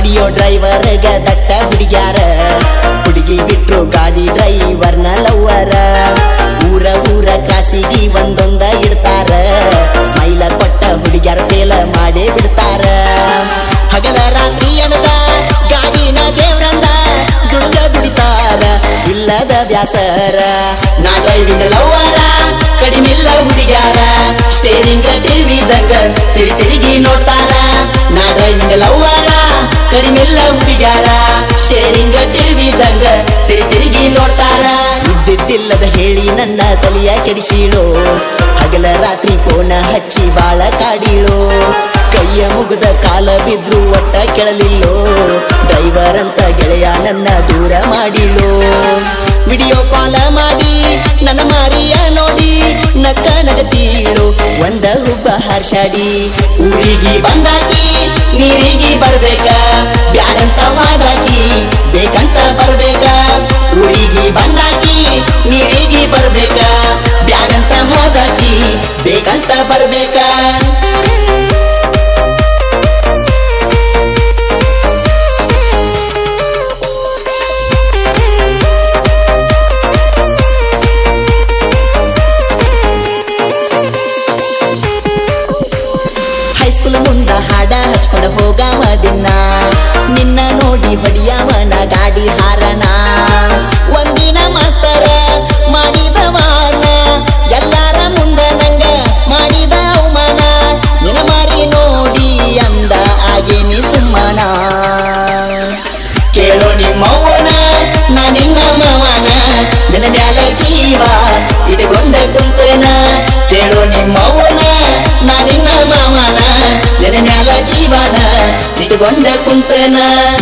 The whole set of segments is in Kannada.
ಹೊಡಿಯೋ ಡ್ರೈವರ್ಗ ದಟ್ಟ ಹುಡುಗ್ಯಾರ ಹುಡುಗಿ ಬಿಟ್ರು ಗಾಡಿ ಡ್ರೈವರ್ನ ಲವ್ವರ ಊರ ಊರ ಕ್ರಾಸಿಗೆ ಒಂದೊಂದ ಇಡ್ತಾರ ಸ್ಮೈಲ ಕೊಟ್ಟ ಹುಡುಗ್ಯಾರ ಫೇಲ ಮಾಡೇ ಬಿಡ್ತಾರ ಹಗಲ ರಾತ್ರಿ ಅಣದ ಗಾಡಿನ ದೇವ್ರಂದ ದುಡ್ದ ದುಡಿತಾರ ಇಲ್ಲದ ಬ್ಯಾಸರ ನಾ ಡ್ರೈವಿಂಗ್ ಲವ್ವರ ಕಡಿಮಿಲ್ಲ ಹುಡುಗ್ಯಾರ ಸ್ಟೇರಿಂಗ್ ತಿರುವಿದಂಗ ತಿರಿ ತಿರುಗಿ ನೋಡ್ತಾರ ನಾ ಡ್ರೈವಿಂಗ್ ಲವ್ವರ ಕಡಿಮಿಲ್ಲ ಹುಡುಗ್ಯಾರ ಸ್ಟೇರಿಂಗ್ ತಿರುವಿದಂಗ ತಿರಿ ತಿರುಗಿ ನೋಡ್ತಾರ ಇದ್ದಿದ್ದಿಲ್ಲದ ಹೇಳಿ ನನ್ನ ತಲೆಯ ಕೆಡಿಸಿಳು ಹಗಲ ರಾತ್ರಿ ಫೋನ ಹಚ್ಚಿ ಬಾಳ ಕಾಡಿಳು ಕೈಯ ಮುಗಿದ ಕಾಲ ಬಿದ್ರು ಒಟ್ಟ ಕೆಳಲಿಲ್ಲೋ ಡ್ರೈವರ್ ಅಂತ ಗೆಳೆಯ ನನ್ನ ದೂರ ಮಾಡಿಳು ವಿಡಿಯೋ ಕಾಲ ಮಾಡಿ ನನ್ನ ಮಾರಿಯ ನೋಡಿ ನಕ್ಕ ನಗತೀಳು ಒಂದ ಹುಬ್ಬ ಹರ್ಷಾಡಿ ಊರಿಗೆ ಬಂದಾಕಿ ನೀರಿಗೆ ಬರ್ಬೇಕ ಬ್ಯಾಡಂತ ವಾದಾಕಿ ಬೇಕಂತ ಬರ್ಬೇಕ ಊರಿಗೆ ಬಂದಾಕಿ ನೀರಿಗೆ ಬರ್ಬೇಕ ಬ್ಯಾಡಂತ ಹೋದಾಕಿ ಬೇಕಂತ ಬರ್ಬೇಕ ಹೈಸ್ಕೂಲ್ ಮುಂದ ಹಾಡ ಹಚ್ಕೊಂಡ ಹೋಗಾವ ದಿನ ನಿನ್ನ ನೋಡಿ ಹೊಡಿಯಾವನ ಗಾಡಿ ಹಾರನ ಒಂದಿನ ಮಾಸ್ತರ ಮಾಡಿದ ವಾನ ಎಲ್ಲಾರ ಮುಂದ ನಂಗ ಮಾಡಿದ ಅವಮಾನ ನಿನ ಮಾರಿ ನೋಡಿ ಅಂದ ಆಗೇನಿ ಸುಮ್ಮನ ಕೇಳೋ ನಿಮ್ಮವ್ವನ ನಾ ನಿನ್ನ ಮಾವನ ನಿನ್ನ ಮ್ಯಾಲ ಜೀವ ಇಟ್ಕೊಂಡ ಕುಂತನ ಕೇಳೋ ನಿಮ್ಮವ್ವನ ನಾ ನಿನ್ನ ಮಾವನ ನಿನ್ನ ಮ್ಯಾಲ ಜೀವನ ಇಟ್ಕೊಂಡ ಕುಂತನ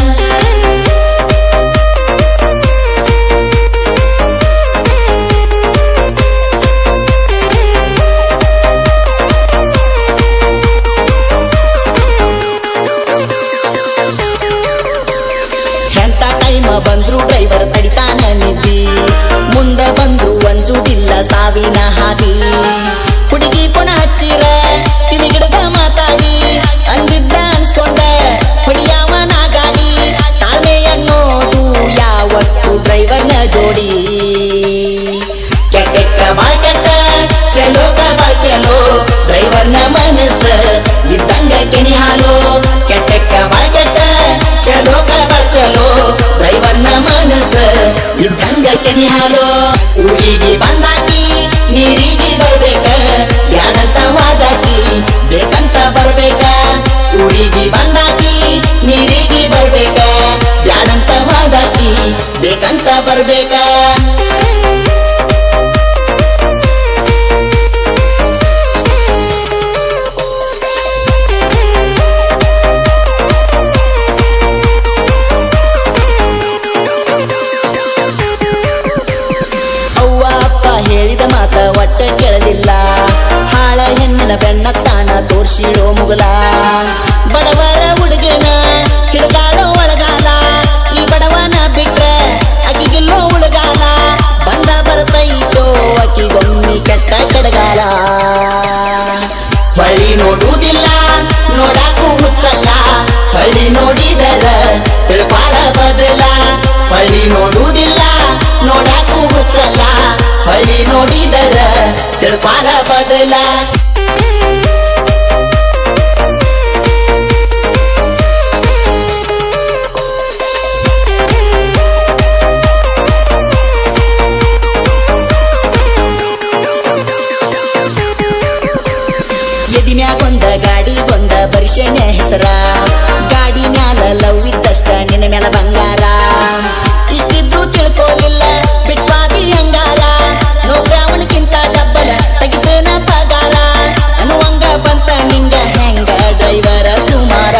ಎಂತ ಟೈಮ ಬಂದ್ರು ಡ್ರೈವರ್ ತಡಿತಾನ ನಿದ್ದಿ ಮುಂದ ಬಂದ್ರು ಅಂಜುದಿಲ್ಲ ಸಾವಿನ ಹಾದಿ ಹುಡುಗಿ ಕೊಣ ಹಚ್ಚಿರ ಕಿವಿಗಿಡದ ಮಾತಾಡಿ ಅಂದಿದ್ದ ಅನ್ಸ್ಕೊಂಡ ಹೊಡಿಯಾವನ ಗಾಡಿ ತಾಳ್ಮೆ ಅನ್ನೋದು ಯಾವತ್ತು ಡ್ರೈವರ್ನ ಜೋಡಿ ಕೆಟ್ಟ ಬಾಳ್ ಕೆಟ್ಟ ಚಲೋಗ ಬಾಳ್ ಚಲೋ ಡ್ರೈವರ್ನ ಮನಸ್ಸ ಇದ್ದಂಗ ಕೆಣಿ ಹಾಲು ಕೆಟ್ಟಕ್ಕ ಬಾಳ್ ಕೆಟ್ಟ ಚಲೋಗ ಬಾಳ್ ಚಲೋ ಡ್ರೈವರ್ನ ಮನಸ್ಸ ಇದ್ದಂಗ ಕೆಣಿ ಹಾಲು ಊರಿಗೆ ಬಂದಾಕಿ ನೀರಿಗೆ ಬರ್ಬೇಕ ಯಾಡಂತ ವಾದಾಕಿ ಬೇಕಂತ ಬರ್ಬೇಕ ಊರಿಗೆ ಬಂದಾಕಿ ನೀರಿಗೆ ಬರ್ಬೇಕ ಬ್ಯಾಡಂತ ವಾದಾಕಿ ಬೇಕಂತ ಬರ್ಬೇಕ ಅವ್ವ ಅಪ್ಪ ಹೇಳಿದ ಮಾತ ಒಟ್ಟ ಕೇಳಲಿಲ್ಲ ಹಾಳ ಹೆಣ್ಣಿನ ಬೆಣ್ಣ ತಾಣ ತೋರ್ಸಿಳೋ ಮುಗಲ ಬಡವರ ಹುಡುಗನ ಹಿಡ್ದಾಳೋ ಒಳಗಾಲ ಈ ಬಡವನ ಬಿಟ್ರ ಅಕ್ಕಿಗಿಲ್ಲೋ ಉಳಗಾಲ ಬಂದ ಬರ್ತೈತೋ ಅಕ್ಕಿಗೊಮ್ಮಿ ಕೆಟ್ಟ ಕಡಗಾಲ ಹೊಳಿ ನೋಡುವುದಿಲ್ಲ ನೋಡಾಕು ಹುಚ್ಚಲ್ಲ ಹಳ್ಳಿ ನೋಡಿದರ ತಿಳ್ಪಾರ ಬದಲ ಹಳ್ಳಿ ನೋಡುವುದಿಲ್ಲ ನೋಡಾಕು ಹುಚ್ಚಲ್ಲ ಹಳ್ಳಿ ನೋಡಿದರ ತಿಳ್ಪಾರ ಬದಲ ಎದಿ ಮ್ಯಾಗೊಂದ ಗಾಡಿಗೊಂದ ಬರ್ಷಣ್ಯ ಹೆಸರ ಗಾಡಿ ಮ್ಯಾಲ ಲವ್ ಇದ್ದಷ್ಟ ನಿನ್ನ ಮ್ಯಾಲ ಬಂಗಾರ ಇಷ್ಟಿದ್ರು ತಿಳ್ಕೋಲಿಲ್ಲ ಬಿಟ್ವಾದಿ ಹಂಗಾರ ನೋಗ್ರಾವಣಕ್ಕಿಂತ ಡಬ್ಬಲ ತೆಗಿತನ ಪಗಾರ ಅನ್ನುವಂಗ ಬಂತ ನಿಂಗ ಹೆಂಗ ಡ್ರೈವರ ಸುಮಾರ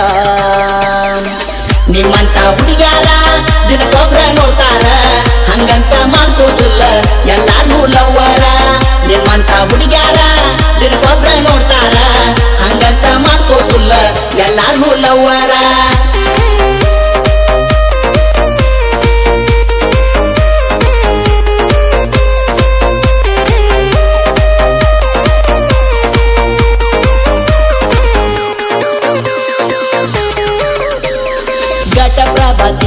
ನಿಮ್ಮಂತ ಹುಡುಗ್ಯಾರ ದಿನಕ್ಕೊಬ್ರ ನೋಡ್ತಾರ ಹಂಗಂತ ಮಾಡ್ಕೋದಿಲ್ಲ ಎಲ್ಲಾರ್ನೂ ಲವ್ವರ ನಿಮ್ಮಂತ ಹುಡುಗ್ಯಾರ ದಿನಕ್ಕೊಬ್ರ ನೋಡ್ತಾರ ಹಂಗಂತ ಮಾಡ್ಕೋದಿಲ್ಲ ಎಲ್ಲಾರ್ನೂ ಲವ್ವರ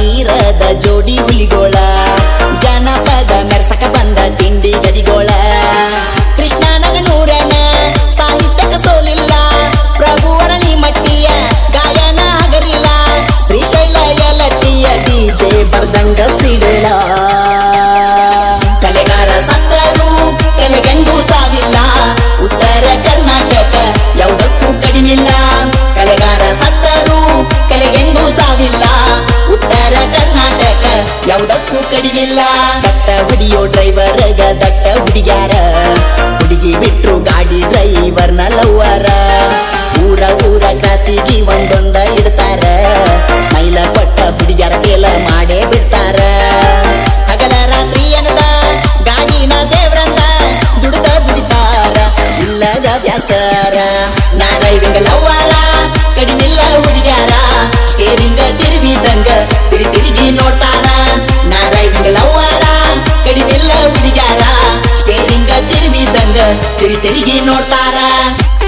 ವೀರದ ಜೋಡಿ ಹುಲಿಗೋಳ ಜನಪದ ಮೆರ್ಸಕ ಬಂದ ತಿಂಡಿ ಗದಿಗೋಳ ಕೃಷ್ಣನಗನೂರನ ಸಾಹಿತ್ಯಕ ಸೋಲಿಲ್ಲ ಪ್ರಭು ಅರಳಿ ಮಟ್ಟಿಯ ಗಾಯನ ಹಗರಿಲ್ಲ ಶ್ರೀಶೈಲ ಯಲಟ್ಟಿಯ ಡಿಜೆ ಬಡ್ದಂಗ ಸಿಡಿಲ ಕಲೆಗಾರ ಸತ್ತರು ಕಲೆಗೆಂಗೂ ಸಾವಿಲ್ಲ ಉತ್ತರ ಕರ್ನಾಟಕ ಯಾವುದಕ್ಕೂ ಕಡಿಮಿಲ್ಲ ಕಲೆಗಾರ ಸತ್ತರು ಕಲೆಗೆಂಗೂ ಸಾವಿಲ್ಲ ಉತ್ತರ ಕರ್ನಾಟಕ ಯಾವುದಕ್ಕೂ ಕಡಿಮಿಲ್ಲ ದಟ್ಟ ಹುಡಿಯೋ ಡ್ರೈವರ್ಗ ದಟ್ಟ ಹುಡುಗ್ಯಾರ ಹುಡುಗಿ ಬಿಟ್ರು ಗಾಡಿ ಡ್ರೈವರ್ನ ಲವ್ವರ ಊರ ಊರ ಕ್ರಾಸಿಗೆ ಒಂದೊಂದ ಇಡ್ತಾರ ಸ್ಮೈಲ ಕೊಟ್ಟ ಹುಡುಗ್ಯಾರ ಕೇಲ ಮಾಡೇ ಬಿಡ್ತಾರ ಹಗಲ ರಾತ್ರಿ ಅನ್ನದ ಗಾಡಿನ ದೇವ್ರಂತ ದುಡ್ದ ದುಡಿತಾರ ಇಲ್ಲದ ಬ್ಯಾಸರ ನಾ ಡ್ರೈವಿಂಗ್ ಲವ್ವಾರ ಕಡಿಮಿಲ್ಲ ಹುಡುಗ್ಯಾರ ಸ್ಟೇರಿಂಗ ತಿರುಗಿದಂಗ ತಿರಿ ತಿರುಗಿ ನೋಡ್ತಾರ ನಾ ಡ್ರೈವಿಂಗ್ ಲವ್ವಾರ ಕಡಿಮಿಲ್ಲ ಹುಡುಗ್ಯಾರ ಸ್ಟೇರಿಂಗ ತಿರುಗಿದಂಗ ತಿರಿ ತಿರುಗಿ ನೋಡ್ತಾರ